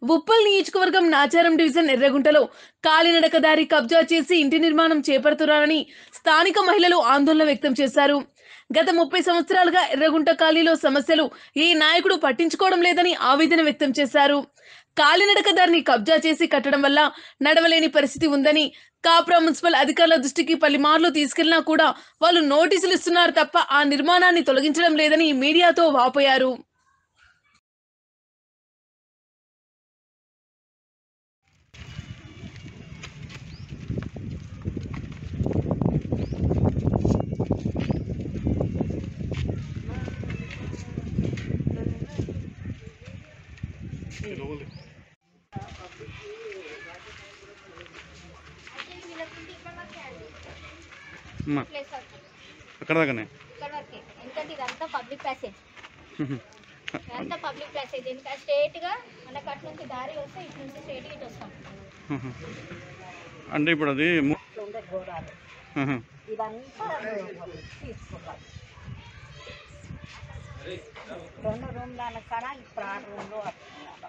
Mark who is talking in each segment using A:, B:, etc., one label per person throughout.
A: ఉప్పల్ నియోజకవర్గం నాచారం డివిజన్ ఎర్రగుంటలో కాలినడక దారి కబ్జా చేసి ఇంటి నిర్మాణం చేపడుతున్నారని స్థానిక మహిళలు ఆందోళన వ్యక్తం చేశారు గత ముప్పై సంవత్సరాలుగా ఎర్రగుంట ఖాళీలో సమస్యలు ఈ నాయకుడు పట్టించుకోవడం లేదని ఆవేదన వ్యక్తం చేశారు కాలినడక దారిని కబ్జా చేసి కట్టడం వల్ల నడవలేని పరిస్థితి ఉందని కాప్రా మున్సిపల్ అధికారుల దృష్టికి పలుమార్లు తీసుకెళ్లినా కూడా వాళ్ళు నోటీసులు ఇస్తున్నారు తప్ప ఆ నిర్మాణాన్ని తొలగించడం లేదని మీడియాతో వాపోయారు
B: అమ్మా
C: ప్లేస్ వరకు
B: అక్కడ దాకానే
C: ఇక్కడ వరకే ఎందుకంటే ఇదంతా పబ్లిక్ ప్యాసేజ్ ఇదంతా పబ్లిక్ ప్యాసేజ్ ఎందుకంటే స్ట్రేట్గా మనకు అటు నుంచి దారి వస్తే ఇటు నుంచి స్ట్రేట్గా ఇటు వస్తాం
B: అంటే ఇప్పుడు అది ము-
D: ఉండే ఘోరాలు
B: ఆహా.
D: ఇదంతా తీసుకున్నాం రెండు రూమ్ల కన్నా ఇప్పుడు ఆరు రూమ్లు వస్తున్నాం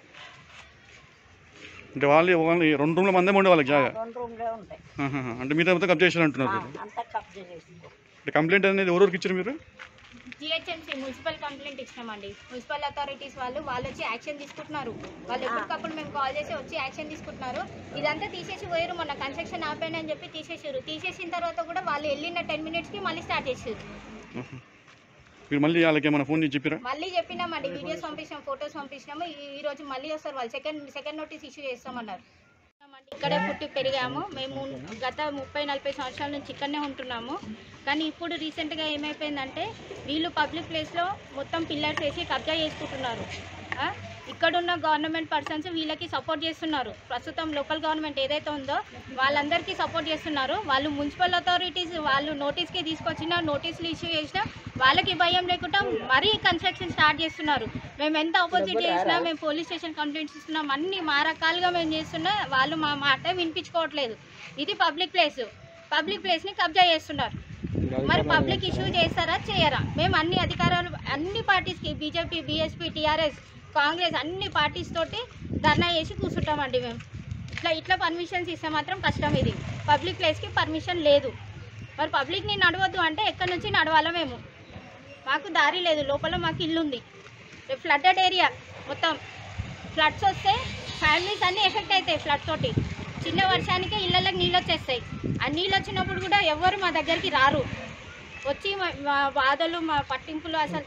B: అంటే వాళ్ళు వాళ్ళు రెండు రూమ్ల మందే ఉండే వాళ్ళకి జాగా
D: రెండు రూమ్లే ఉంటాయి
B: ఆహాహా. అంటే మీతో అంతా కబ్జా చేశారు అంటున్నారు
D: ఆ,
B: మీరు.
D: అంతా కబ్జా చేసుకో
B: అంటే కంప్లైంట్ అనేది ఎవరెవరికి ఇచ్చారు మీరు
C: జిహెచ్ఎంసీ మున్సిపల్ కంప్లైంట్ ఇచ్చినామండి మున్సిపల్ అథారిటీస్ వాళ్ళు వాళ్ళు వచ్చి యాక్షన్ తీసుకుంటున్నారు వాళ్ళు ఎప్పటికప్పుడు మేము కాల్ చేసి వచ్చి యాక్షన్ తీసుకుంటున్నారు ఇదంతా తీసేసి పోయారు మొన్న కన్స్ట్రక్షన్ ఆపాను అని చెప్పి తీసేసారు తీసేసిన తర్వాత కూడా వాళ్ళు వెళ్ళిన టెన్ మినిట్స్కి మళ్ళీ స్టార్ట్ చేసారు
B: ఆహా. మీరు మళ్ళీ వాళ్ళకి ఏమైనా ఫోన్ చేసి చెప్పారా
C: మళ్ళీ చెప్పినామండి వీడియోస్ పంపించినాం ఫొటోస్ పంపించినాము ఈ- ఈ రోజు మళ్ళీ వస్తారు వాళ్ళు సెకండ్ సెకండ్ నోటీస్ ఇష్యూ చేస్తామన్నారు ఇక్కడే పుట్టి పెరిగాము మేము గత ముప్పై నలభై సంవత్సరాల నుంచి ఇక్కడనే ఉంటున్నాము కానీ ఇప్పుడు రీసెంట్గా ఏమైపోయిందంటే వీళ్ళు పబ్లిక్ ప్లేస్లో మొత్తం పిల్లర్స్ వేసి కబ్జా చేసుకుంటున్నారు ఆ? ఇక్కడున్న గవర్నమెంట్ పర్సన్స్ వీళ్ళకి సపోర్ట్ చేస్తున్నారు ప్రస్తుతం లోకల్ గవర్నమెంట్ ఏదైతే ఉందో వాళ్ళందరికీ సపోర్ట్ చేస్తున్నారు వాళ్ళు మున్సిపల్ అథారిటీస్ వాళ్ళు నోటీస్కి తీసుకొచ్చినా నోటీసులు ఇష్యూ చేసినా వాళ్ళకి భయం లేకుండా మరీ కన్స్ట్రక్షన్ స్టార్ట్ చేస్తున్నారు మేము ఎంత ఆపోజిట్ చేసినా మేము పోలీస్ స్టేషన్ కంప్లైంట్స్ ఇస్తున్నాం అన్ని మా రకాలుగా మేము చేస్తున్నా వాళ్ళు మా మాట వినిపించుకోవట్లేదు ఇది పబ్లిక్ ప్లేస్ పబ్లిక్ ప్లేస్ని కబ్జా చేస్తున్నారు మరి పబ్లిక్ ఇష్యూ చేస్తారా చేయరా మేము అన్ని అధికారాలు అన్ని పార్టీస్కి బీజేపీ బీఎస్పీ టీఆర్ఎస్ కాంగ్రెస్ అన్ని పార్టీస్ తోటి ధర్నా చేసి కూర్చుంటామండి మేము ఇట్లా ఇట్లా పర్మిషన్స్ ఇస్తే మాత్రం కష్టం ఇది పబ్లిక్ ప్లేస్కి పర్మిషన్ లేదు మరి పబ్లిక్ని నడవద్దు అంటే ఎక్కడి నుంచి నడవాలా మేము మాకు దారి లేదు లోపల మాకు ఇల్లు ఉంది ఫ్లడ్డెడ్ ఏరియా మొత్తం ఫ్లడ్స్ వస్తే ఫ్యామిలీస్ అన్నీ ఎఫెక్ట్ అవుతాయి ఫ్లడ్ తోటి చిన్న వర్షానికే ఇళ్ళకి నీళ్ళు వచ్చేస్తాయి ఆ నీళ్ళు వచ్చినప్పుడు కూడా ఎవ్వరు మా దగ్గరికి రారు వచ్చి మా మా బాధలు మా పట్టింపులు అసలు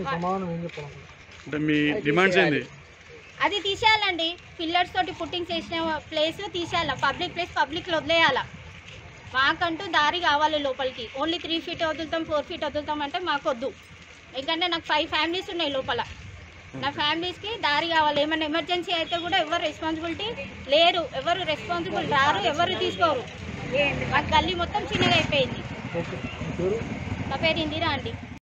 B: అంటే మీ డిమాండ్స్ ఏంది
C: అది తీసేయాలండి పిల్లర్స్ తోటి పుట్టింగ్ చేసిన ప్లేస్ తీసేయాలి పబ్లిక్ ప్లేస్ పబ్లిక్లో వదిలేయాల మాకంటూ దారి కావాలి లోపలికి ఓన్లీ త్రీ ఫీట్ వదులుతాం ఫోర్ ఫీట్ వదులుతాం అంటే మాకు వద్దు ఎందుకంటే నాకు ఫైవ్ ఫ్యామిలీస్ ఉన్నాయి లోపల నా ఫ్యామిలీస్కి దారి కావాలి ఏమైనా ఎమర్జెన్సీ అయితే కూడా ఎవరు రెస్పాన్సిబిలిటీ లేరు ఎవరు రెస్పాన్సిబుల్ రారు ఎవరు తీసుకోరు మా గల్లీ మొత్తం చిన్నగా అయిపోయింది నా పేరు ఇందిరా అండి